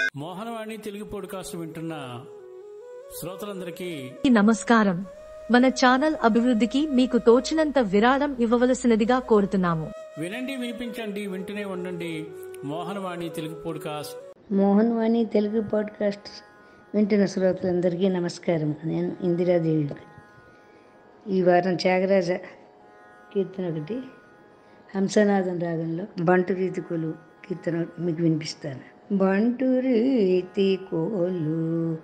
Mohanavani Telugu podcast వింటున్న శ్రోతలందరికీ నమస్కారం మన ఛానల్ అభివృద్ధికి మీకు తోచినంత విరాళం ఇవ్వవలసినదిగా కోరుతున్నాము వినండి వినిపించండి వింటూనే ఉండండి మోహనవాణి తెలుగు పోడ్కాస్ట్ మోహన్ వాణి తెలుగు పాడ్కాస్ట్ వింటున్న శ్రోతలందరికీ నమస్కారం నేను ఇందిరాదేవి ఈ వారం త్యాగరాజ కీర్తన ఒకటి హంసనాథం రాగంలో బంటు రీతి కొలు కీర్తన మీకు వినిపిస్తాను బంటు రీతి కోలు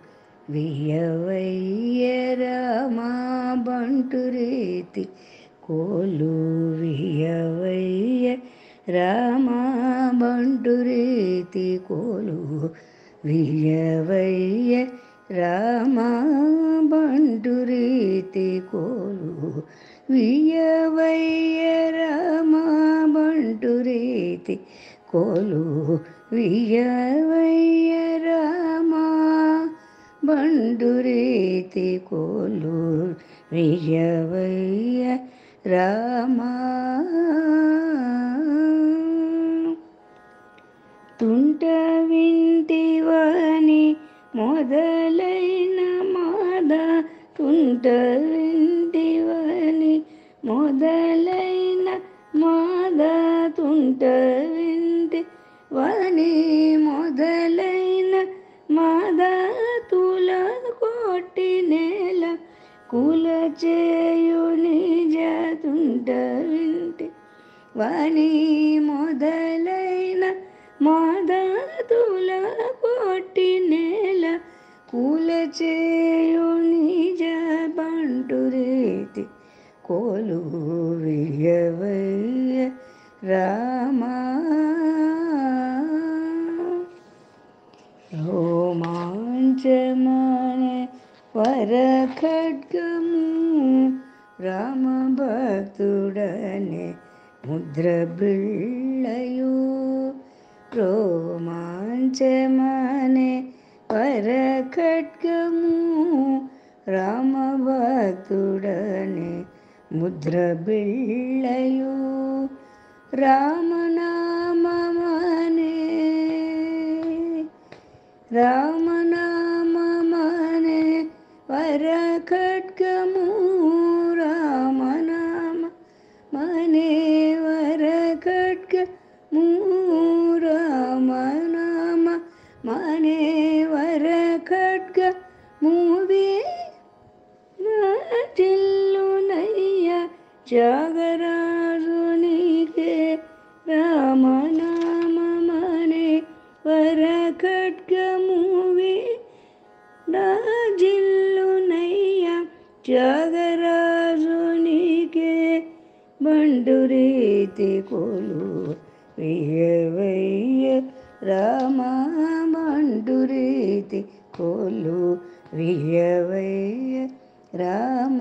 వియవయ్య రామా బంటు రీతి కోలు వియవయ్య రామా బంటు రీతి కోలు వియవయ్య రామా బంటు రీతి కోలు వియవయ్య రామా బంటు రీతి కోలు వియవయ్య రామా బండు రీతి కోలు విజవయ్య రామా తుంట వింటివని మొదలైన మాద తుంట వింటివని మొదలైన మాద తుంట వింటి వని మొదలైన మాద తుల కోటి నేల కుల చేయు నిజ తుంట వింటి వాణి మొదలైన మాదాతుల కోటి నేల కూల చేయు నిజ బంటు రీతి కోలు వియవయ్య రామా రోమాంచమానే వర ఖడ్గము రామ భక్తుడనే ముద్ర బిళ్ళయు రోమాంచమానే వర ఖడ్గము రామ భక్తుడనే ముద్ర బిళ్ళయు రామనామనే రామనామనే వర ఖడ్గము రామనామ మనే వర ఖడ్గము రామనామ మనే వర ఖడ్గ మూవే నాటిల్లునయ్య జాగరాజునికే రామనామ మనే వర ఖడ్గమూవి రాజిల్లునయ్య జాగరాజునికే బండు రీతి కొలు వియవయ్య రామ బండు రీతి కొలు వియవయ్య రామ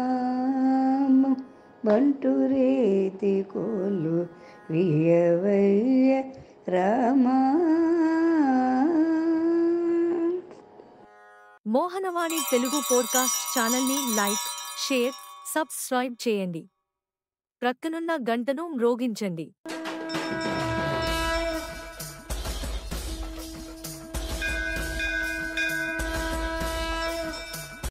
బంటు రీతి కొలు వియవయ్య రామా మోహనవాణి తెలుగు పోడ్కాస్ట్ ఛానల్ని లైక్ షేర్ సబ్స్క్రైబ్ చేయండి ప్రక్కనున్న గంటను మ్రోగించండి